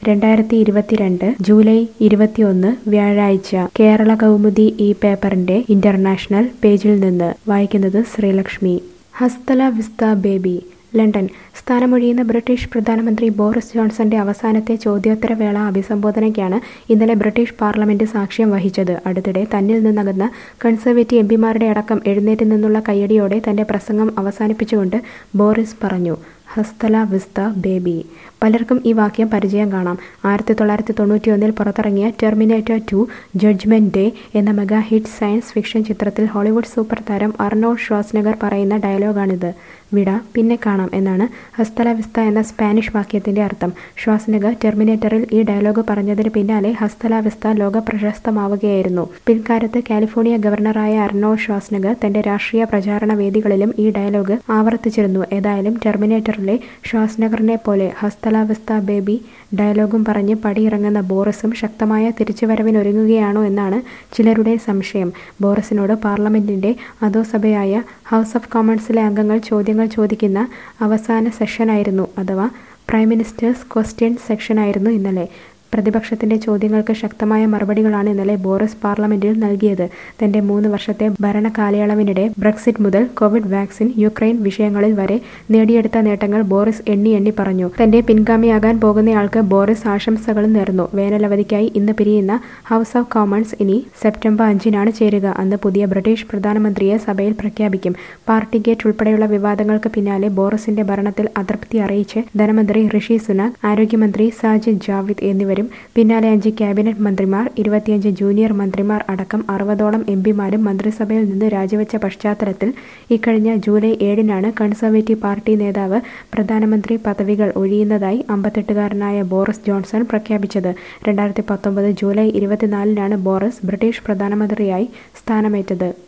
രണ്ടായിരത്തി ഇരുപത്തിരണ്ട് ജൂലൈ ഇരുപത്തിയൊന്ന് വ്യാഴാഴ്ച കേരള കൗമുദി ഈ പേപ്പറിന്റെ ഇന്റർനാഷണൽ പേജിൽ നിന്ന് വായിക്കുന്നത് Sreelakshmi hasta la vista baby London സ്ഥാനമൊഴിയുന്ന ബ്രിട്ടീഷ് പ്രധാനമന്ത്രി ബോറിസ് ജോൺസന്റെ അവസാനത്തെ ചോദ്യോത്തരവേള അഭിസംബോധനയ്ക്കാണ് ഇന്നലെ ബ്രിട്ടീഷ് പാർലമെന്റ് സാക്ഷ്യം വഹിച്ചത് അടുത്തിടെ തന്നിൽ നിന്നകന്ന കൺസർവേറ്റീവ് എംപിമാരുടെ അടക്കം എഴുന്നേറ്റ് നിന്നുള്ള കയ്യടിയോടെ തന്റെ പ്രസംഗം അവസാനിപ്പിച്ചുകൊണ്ട് ബോറിസ് പറഞ്ഞു ഹസ്തല വിസ്ത ബേബി പലർക്കും ഈ വാക്യം പരിചയം കാണാം ആയിരത്തി തൊള്ളായിരത്തി തൊണ്ണൂറ്റി ഒന്നിൽ പുറത്തിറങ്ങിയ ടെർമിനേറ്റർ ടു ജഡ്ജ്മെന്റ് ഡേ എന്ന മെഗാ ഹിറ്റ് സയൻസ് ഫിക്ഷൻ ചിത്രത്തിൽ ഹോളിവുഡ് സൂപ്പർ താരം അർണോൾഡ് ഷ്വാസ്നഗർ പറയുന്ന ഡയലോഗാണിത് വിട പിന്നെ കാണാം എന്നാണ് ഹസ്തല വിസ്ത എന്ന സ്പാനിഷ് വാക്യത്തിന്റെ അർത്ഥം ശ്വാസ്നഗർ ടെർമിനേറ്ററിൽ ഈ ഡയലോഗ് പറഞ്ഞതിന് പിന്നാലെ ഹസ്തല വിസ്ത ലോക പ്രശസ്തമാവുകയായിരുന്നു പിൽക്കാലത്ത് കാലിഫോർണിയ ഗവർണറായ അർണോൾഡ് ഷ്വാസ്നഗർ തന്റെ രാഷ്ട്രീയ പ്രചാരണ വേദികളിലും ഈ ഡയലോഗ് ആവർത്തിച്ചിരുന്നു ഏതായാലും ടെർമിനേറ്ററിലെ ശ്വാസ്നഗറിനെ പോലെ ഹസ്തലാവസ്ഥ ബേബി ഡയലോഗും പറഞ്ഞ് പടിയിറങ്ങുന്ന ബോറിസും ശക്തമായ തിരിച്ചുവരവിനൊരുങ്ങുകയാണോ എന്നാണ് ചിലരുടെ സംശയം ബോറിസിനോട് പാർലമെന്റിന്റെ അധോസഭയായ ഹൗസ് ഓഫ് കോമൺസിലെ അംഗങ്ങൾ ചോദ്യങ്ങൾ ചോദിക്കുന്ന അവസാന സെഷനായിരുന്നു അഥവാ പ്രൈം മിനിസ്റ്റേഴ്സ് ക്വസ്റ്റ്യൻ സെക്ഷനായിരുന്നു ഇന്നലെ പ്രതിപക്ഷത്തിന്റെ ചോദ്യങ്ങൾക്ക് ശക്തമായ മറുപടികളാണ് ഇന്നലെ ബോറിസ് പാർലമെന്റിൽ നൽകിയത് തന്റെ മൂന്ന് വർഷത്തെ ഭരണ കാലയളവിനിടെ ബ്രക്സിറ്റ് മുതൽ കോവിഡ് വാക്സിൻ യുക്രൈൻ വിഷയങ്ങളിൽ വരെ നേടിയെടുത്ത നേട്ടങ്ങൾ ബോറിസ് എണ്ണി എണ്ണി പറഞ്ഞു തന്റെ പിൻഗാമിയാകാൻ പോകുന്നയാൾക്ക് ബോറിസ് ആശംസകളും നേർന്നു വേനലവധിക്കായി ഇന്ന് പിരിയുന്ന ഹൗസ് ഓഫ് കോമൺസ് ഇനി സെപ്റ്റംബർ അഞ്ചിനാണ് ചേരുക അന്ന് പുതിയ ബ്രിട്ടീഷ് പ്രധാനമന്ത്രിയെ സഭയിൽ പ്രഖ്യാപിക്കും പാർട്ടി ഗേറ്റ് ഉൾപ്പെടെയുള്ള വിവാദങ്ങൾക്ക് പിന്നാലെ ബോറിസിന്റെ ഭരണത്തിൽ അതൃപ്തി അറിയിച്ച് ധനമന്ത്രി ഋഷി സുനാക് ആരോഗ്യമന്ത്രി സാജിദ് ജാവിദ് എന്നിവരും പിന്നാലെ അഞ്ച് ക്യാബിനറ്റ് മന്ത്രിമാർ ഇരുപത്തിയഞ്ച് ജൂനിയർ മന്ത്രിമാർ അടക്കം അറുപതോളം എം പിമാരും മന്ത്രിസഭയിൽ നിന്ന് രാജിവെച്ച പശ്ചാത്തലത്തിൽ ഇക്കഴിഞ്ഞ ജൂലൈ ഏഴിനാണ് കൺസർവേറ്റീവ് പാർട്ടി നേതാവ് പ്രധാനമന്ത്രി പദവികൾ ഒഴിയുന്നതായി അമ്പത്തെട്ടുകാരനായ ബോറിസ് ജോൺസൺ പ്രഖ്യാപിച്ചത് രണ്ടായിരത്തി പത്തൊമ്പത് ജൂലൈ ഇരുപത്തിനാലിനാണ് ബോറിസ് ബ്രിട്ടീഷ് പ്രധാനമന്ത്രിയായി സ്ഥാനമേറ്റത്